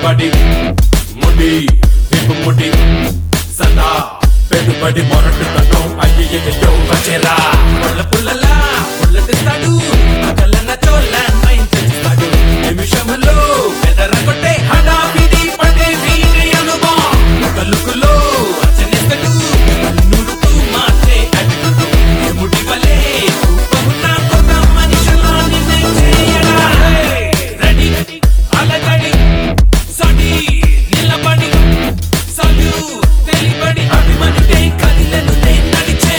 కలబడి ముడి విప్పు ముడి సదా పెట్టుబడి మొరటు తనం అయ్యయ్యో వచ్చేరా పుల్ల పుల్లలా పుల్లటిస్తాడు పగలన్న చోళ్ళ మైండ్ చేస్తాడు నిమిషములో పెదరగొట్టే హడావిడి పడే వీడి అనుభవం కలుకులో అచ్చనిస్తాడు కన్నుడుతూ మార్చే అడుగుడు ఎముడి వలే రూపమున్న కొత్త మనిషిలో నిన్నే చేయడా రెడీ అలగడి సడి నిలబడి సడు తెలిబడి అభిమనుడే కదిలను నేను నడిచే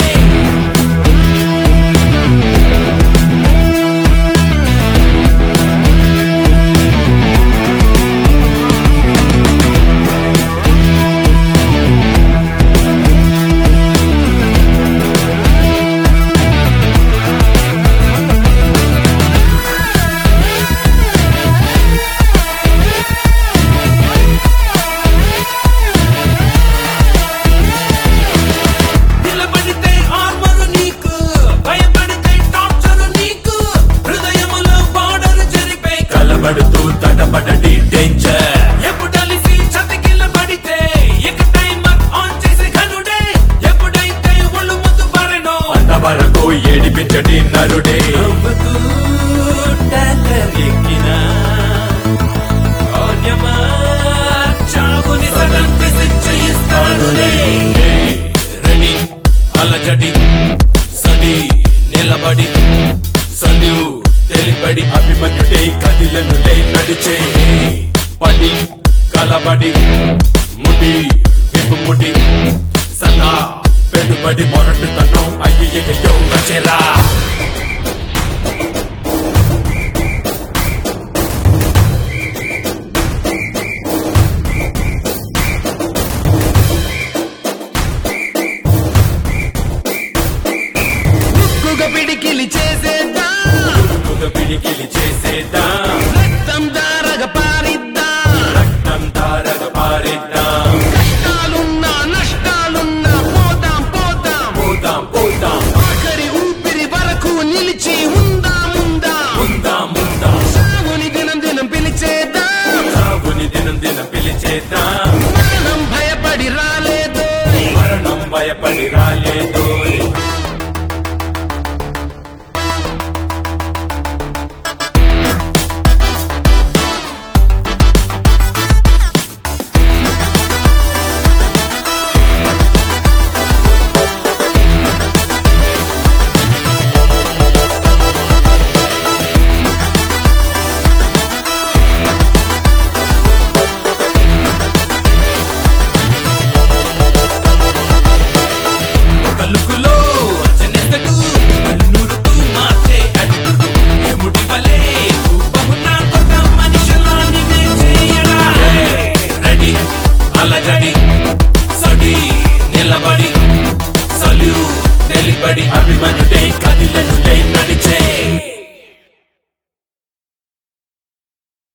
నిలబడితే ఆర్మరు నీకు భయపడితే టార్చర్ నీకు హృదయములో బార్డర్ జరిపే కలబడుతూ తడబడటి డేంజర్ ఎప్పుడలిసి చతికిలబడితే ఇక టైమర్ ఆన్ చేసి ఘనుడే ఎప్పుడైతే ఒళ్ళు ముందు పరెనో అంతవరకు ఏడిపించడి నరుడే ఎక్కినా ఓన్యమా చావుని సగం చేసి చేయిస్తాడులే రెడీ అలజడి సడి నిలబడి సడు తెలిపడి అభిమన్యుడే కదిలను లే నడిచే పడి కలబడి ముడి విప్పు ముడి సదా పెట్టుబడి మొరటు తనం అయ్యయ్యో వచ్చేరా కుగ పిడికిలి చేసేద్దా ఒక పిడికిలి చేసేద్దాం రక్తం దారగ పారిద్దా రక్తం తారగ పారేద్దాం కష్టాలున్నా నష్టాలున్నా పోదాం పోదాం పోతాం పోతాం ఆఖరి ఊపిరి వరకు నిలిచి ఉందాం ఉందాం ఉందాం ఉందాం సాగుని దినం దినం పిలిచేద్దాం సాగుని దినం దినం పిలిచేద్దాం